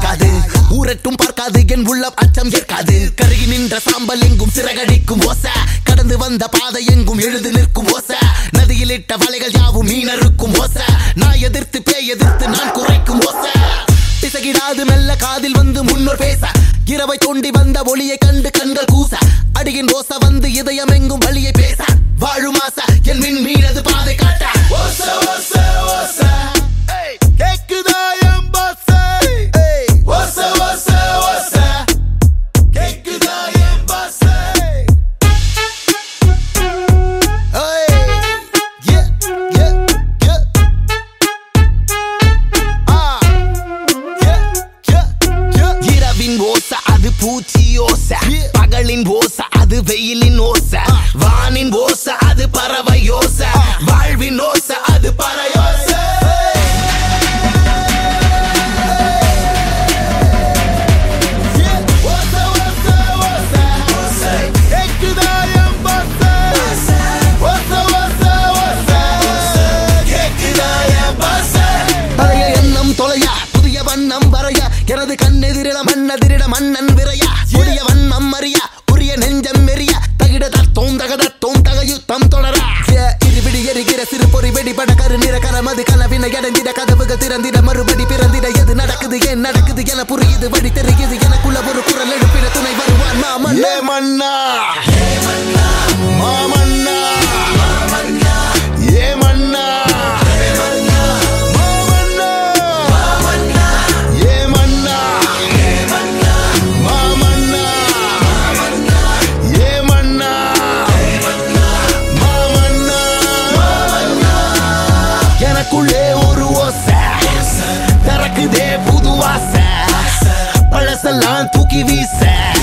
கேட்காது ஊரட்டும் பார்க்காது என் உள்ளம் அச்சம் ஏற்காது கருகி நின்ற சாம்பல் எங்கும் சிறகடிக்கும் ஓசை கடந்து வந்த பாதை எங்கும் எழுது நிற்கும் ஓசை நதியில் இட்ட வலைகள் யாவும் மீனருக்கும் ஓசை நான் எதிர்த்து பேய் எதிர்த்து நான் குறைக்கும் ஓசை பிசகிடாது மெல்ல காதில் வந்து முன்னோர் பேச இரவை தோண்டி வந்த ஒளியை கண்டு கண்கள் கூச அடியின் ஓச வந்து இதயம் எங்கும் வழியை பேச வாழும் ஆசை என் மின் மீனது பாதை காட்ட ஓச ஓச ஓச ஏய், கேக்குதா என் பாச ஏய், ஓச ஓச ஓச கேக்குதா என் பாச ஏய், yeah, yeah, yeah. ஆ இரவின் ஓச அது பூச்சி ஓச பகலின் ஓச அது வெயிலின் ஓச வானின் ஓச அது பறவை ஓச வாழ்வின் ஓச அது பறையோச பழைய எண்ணம் தொலையா புதிய வண்ணம் வரைய எனது கண்ணெதிரிட மண்ணெதிரிட மன்னன் விரையா புதிய வண்ணம் அறியா உரிய நெஞ்சம் மெரிய தகிட தத்தோம் தகத தோம் தகயுத்தம் தொடரா இருபிடி எரிகிற சிறு பொறி வெடிபட கரு நிற கரமது கனவினை அடைந்திட கதவுக திறந்திட மறுபடி பிறந்திட எது நடக்குது ஏன் நடக்குது என புரியுது வழி தெரியுது எனக்குள்ள ஒரு குரல் எழுப்பிட துணை வருவான் மாமன் ஏ மன்னா மாமன்னா ஏ மன்னா மாமன்னா ஏ மன்னா மாமன்னா ஏ மன்னா மாமன்னா எனக்குள்ளே ஒரு ஓசை திறக்குதே புது ஆசை பழசெல்லாம் தூக்கி வீச